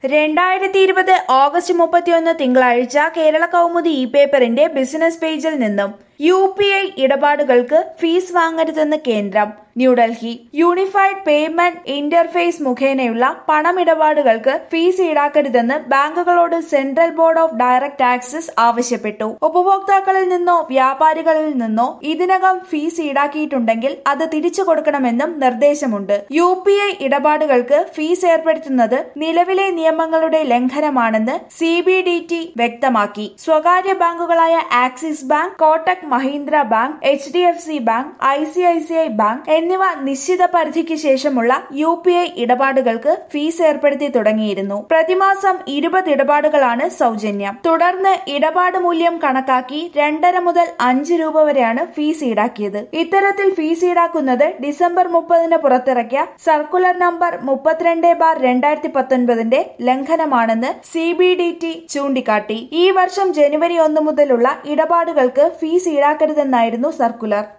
രണ്ടായിരത്തി ഇരുപത് ഓഗസ്റ്റ് മുപ്പത്തിയൊന്ന് തിങ്കളാഴ്ച കേരള കൗമുദി ഇ പേപ്പറിന്റെ ബിസിനസ് പേജിൽ നിന്നും യു പി ഐ ഇടപാടുകൾക്ക് ഫീസ് വാങ്ങരുതെന്ന് കേന്ദ്രം ന്യൂഡൽഹി യൂണിഫൈഡ് പേയ്മെന്റ് ഇന്റർഫേസ് മുഖേനയുള്ള പണമിടപാടുകൾക്ക് ഫീസ് ഈടാക്കരുതെന്ന് ബാങ്കുകളോട് central board of direct taxes ആവശ്യപ്പെട്ടു ഉപഭോക്താക്കളിൽ നിന്നോ വ്യാപാരികളിൽ നിന്നോ ഇതിനകം ഫീസ് ഈടാക്കിയിട്ടുണ്ടെങ്കിൽ അത് തിരിച്ചു കൊടുക്കണമെന്നും നിർദ്ദേശമുണ്ട് യു പി ഐ ഇടപാടുകൾക്ക് ഫീസ് ഏർപ്പെടുത്തുന്നത് നിലവിലെ നിയമങ്ങളുടെ ലംഘനമാണെന്ന് സി ബി ഡി ടി വ്യക്തമാക്കി സ്വകാര്യ ബാങ്കുകളായ Axis bank Kotak Mahindra bank H D F C bank I C I C I bank എന്നിവ നിശ്ചിത പരിധിക്ക് ശേഷമുള്ള യു പി ഐ ഇടപാടുകൾക്ക് ഫീസ് ഏർപ്പെടുത്തി തുടങ്ങിയിരുന്നു പ്രതിമാസം ഇരുപത് ഇടപാടുകളാണ് സൗജന്യം തുടർന്ന് ഇടപാട് മൂല്യം കണക്കാക്കി രണ്ടര മുതൽ അഞ്ച് രൂപ വരെയാണ് ഫീസ് ഈടാക്കിയത് ഇത്തരത്തിൽ ഫീസ് ഈടാക്കുന്നത് ഡിസംബർ മുപ്പതിന് പുറത്തിറക്കിയ സർക്കുലർ നമ്പർ മുപ്പത്തിരണ്ട് ബാർ രണ്ടായിരത്തി പത്തൊൻപതിന്റെ ലംഘനമാണെന്ന് സി ബി ഡി ടി ചൂണ്ടിക്കാട്ടി ഈ വർഷം ജനുവരി ഒന്ന് മുതലുള്ള ഇടപാടുകൾക്ക് ഫീസ് ഈടാക്കരുതെന്നായിരുന്നു സർക്കുലർ